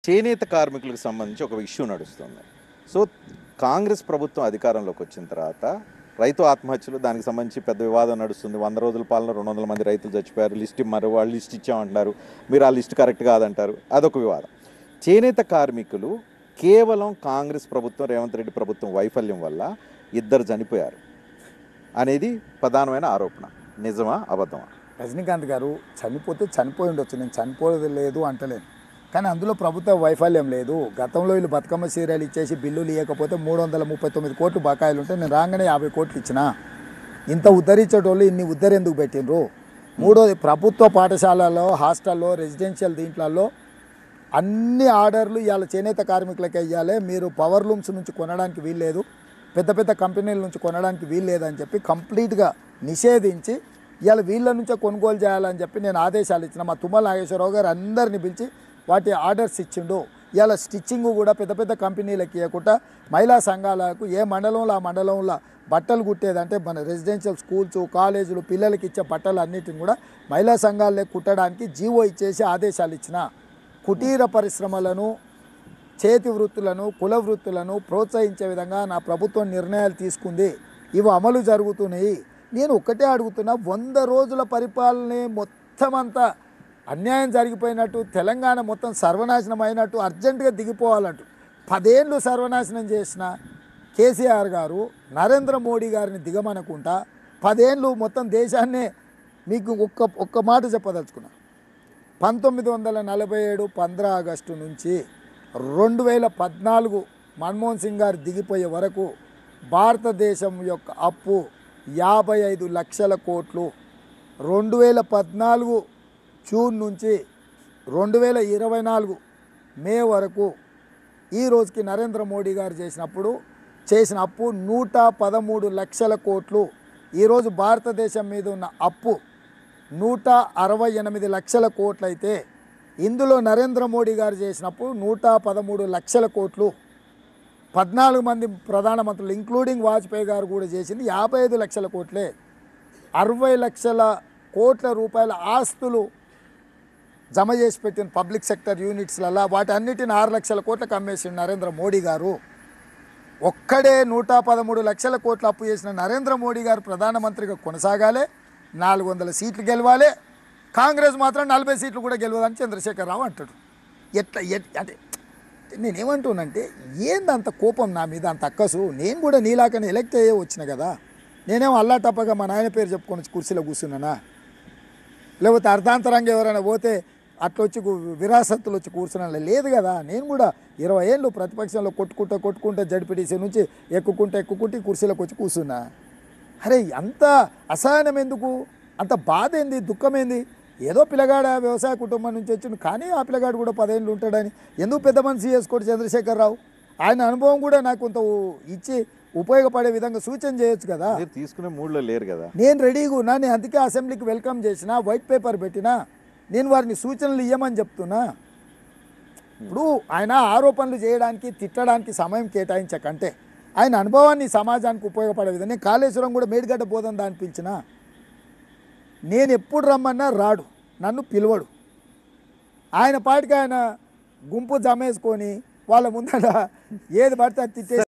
చేనేత కార్మికులకు సంబంధించి ఒక ఇష్యూ నడుస్తుంది సో కాంగ్రెస్ ప్రభుత్వం అధికారంలోకి వచ్చిన తర్వాత రైతు ఆత్మహత్యలు దానికి సంబంధించి పెద్ద వివాదం నడుస్తుంది వంద రోజుల పాలన రెండు వందల మంది రైతులు చచ్చిపోయారు లిస్ట్ ఇమ్మారు వాళ్ళు లిస్ట్ ఇచ్చామంటున్నారు మీరు ఆ లిస్ట్ కరెక్ట్ కాదంటారు అదొక వివాదం చేనేత కార్మికులు కేవలం కాంగ్రెస్ ప్రభుత్వం రేవంత్ రెడ్డి ప్రభుత్వం వైఫల్యం వల్ల ఇద్దరు చనిపోయారు అనేది ప్రధానమైన ఆరోపణ నిజమా అబద్ధమా రజనీకాంత్ గారు చనిపోతే చనిపోయి ఉండొచ్చు నేను చనిపోలేదు లేదు అంటలేను కానీ అందులో ప్రభుత్వ వైఫల్యం లేదు గతంలో వీళ్ళు బతుకమ్మ సీరియల్ ఇచ్చేసి బిల్లులు ఇవ్వకపోతే మూడు వందల ముప్పై తొమ్మిది కోట్లు బకాయిలు ఉంటే నేను రాగానే యాభై కోట్లు ఇచ్చిన ఇంత ఉద్ధరించేటోళ్ళు ఇన్ని ఉద్ధరెందుకు పెట్టినరు మూడోది ప్రభుత్వ పాఠశాలలో హాస్టల్లో రెసిడెన్షియల్ దీంట్లలో అన్ని ఆర్డర్లు ఇవాళ చేనేత కార్మికులకే ఇవ్వాలి మీరు పవర్ లూమ్స్ నుంచి కొనడానికి వీల్లేదు పెద్ద పెద్ద కంపెనీల నుంచి కొనడానికి వీల్లేదని చెప్పి కంప్లీట్గా నిషేధించి ఇవాళ వీళ్ళ నుంచే కొనుగోలు చేయాలని చెప్పి నేను ఆదేశాలు ఇచ్చిన మా తుమ్మల నాగేశ్వరరావు గారు అందరిని పిలిచి వాటి ఆర్డర్స్ ఇచ్చిండు ఇవాళ స్టిచ్చింగ్ కూడా పెద్ద పెద్ద కంపెనీలకి ఇవ్వకుండా మహిళా సంఘాలకు ఏ మండలంలో ఆ మండలంలో బట్టలు కుట్టేదంటే మన రెసిడెన్షియల్ స్కూల్స్ కాలేజీలు పిల్లలకి ఇచ్చే బట్టలు అన్నిటిని కూడా మహిళా సంఘాలే కుట్టడానికి జీవో ఇచ్చేసి ఆదేశాలు ఇచ్చిన కుటీర పరిశ్రమలను చేతి వృత్తులను కుల వృత్తులను ప్రోత్సహించే విధంగా నా ప్రభుత్వం నిర్ణయాలు తీసుకుంది ఇవి అమలు జరుగుతున్నాయి నేను ఒక్కటే అడుగుతున్నా వంద రోజుల పరిపాలనే మొత్తం అంతా అన్యాయం జరిగిపోయినట్టు తెలంగాణ మొత్తం సర్వనాశనం అయినట్టు అర్జెంటుగా దిగిపోవాలంటూ పదేళ్ళు సర్వనాశనం చేసిన కేసీఆర్ గారు నరేంద్ర మోడీ గారిని దిగమనకుండా పదేళ్ళు మొత్తం దేశాన్నే మీకు ఒక్క ఒక్క మాట చెప్పదలుచుకున్నా పంతొమ్మిది వందల నలభై ఏడు పంద్రా ఆగస్టు నుంచి రెండు వేల పద్నాలుగు మన్మోహన్ సింగ్ గారు దిగిపోయే వరకు భారతదేశం యొక్క అప్పు యాభై ఐదు లక్షల కోట్లు రెండు వేల పద్నాలుగు జూన్ నుంచి రెండు వేల ఇరవై నాలుగు మే వరకు ఈ రోజుకి నరేంద్ర మోడీ గారు చేసినప్పుడు చేసిన అప్పు నూట పదమూడు లక్షల కోట్లు ఈరోజు భారతదేశం మీద ఉన్న అప్పు నూట అరవై ఎనిమిది లక్షల కోట్లయితే ఇందులో నరేంద్ర మోడీ గారు చేసినప్పుడు నూట పదమూడు లక్షల కోట్లు పద్నాలుగు మంది ప్రధానమంత్రులు ఇంక్లూడింగ్ వాజ్పేయి గారు కూడా చేసింది యాభై ఐదు లక్షల కోట్లే అరవై లక్షల కోట్ల రూపాయల ఆస్తులు జమ చేసి పెట్టిన పబ్లిక్ సెక్టర్ యూనిట్స్లలో వాటి అన్నిటిని ఆరు లక్షల కోట్లకు అమ్మేసిండు నరేంద్ర మోడీ గారు ఒక్కడే నూట పదమూడు లక్షల కోట్ల అప్పు చేసిన నరేంద్ర మోడీ గారు ప్రధానమంత్రిగా కొనసాగాలి నాలుగు వందల సీట్లు గెలవాలి కాంగ్రెస్ మాత్రం నలభై సీట్లు కూడా గెలవదని చంద్రశేఖర్ రావు అంటాడు ఎట్లా ఎట్- అంటే నేనేమంటున్నానంటే ఏంది అంత కోపం నా మీద అంత అక్కసు నేను కూడా నీలాకని ఎలక్ట్ అయ్యే వచ్చిన కదా నేనేమో అల్లాటప్పగా మా నాయన పేరు చెప్పుకొని వచ్చి కుర్చీలో కూర్చున్నానా లేకపోతే అర్ధాంతరంగా ఎవరైనా పోతే అట్లా వచ్చి కు- విరాసత్తులు వచ్చి కూర్చున్నా లేదు కదా నేను కూడా ఇరవై ఏళ్ళు ప్రతిపక్షంలో కొట్టుకుంటా కొట్టుకుంటా జడ్పీటీసీ నుంచి ఎక్కుకుంటా ఎక్కుకుంటే ఈ కుర్చీలోకి వచ్చి కూర్చున్నా అరే అంత అసహనం ఎందుకు అంత బాధ ఏంది దుఃఖం ఏంది ఏదో పిల్లగాడ వ్యవసాయ కుటుంబం నుంచి వచ్చిండు కానీ ఆ పిల్లగాడు కూడా పదేళ్ళు ఉంటాడని ఎందుకు పెద్ద మనిషి చేసుకోడు చంద్రశేఖరరావు ఆయన అనుభవం కూడా నాకు కొంత ఉ- ఇచ్చి ఉపయోగపడే విధంగా సూచన చేయొచ్చు కదా మీరు తీసుకునే మూడ్లో లేరు కదా నేను రెడీగా ఉన్నా నేను అందుకే అసెంబ్లీకి వెల్కమ్ చేసిన వైట్ పేపర్ పెట్టినా నేను వారిని సూచనలు ఇవ్వమని చెప్తున్నా ఇప్పుడు ఆయన ఆరోపణలు చేయడానికి తిట్టడానికి సమయం కేటాయించకంటే ఆయన అనుభవాన్ని సమాజానికి ఉపయోగపడే విధంగా నేను కాళేశ్వరం కూడా మేడిగడ్డ పోదందా అనిపించిన నేను ఎప్పుడు రమ్మన్నా రాడు నన్ను పిలవడు ఆయన పాటికి ఆయన గుంపు జమేసుకొని వాళ్ళ ముందర ఏది పడితే అది తిట్టేసి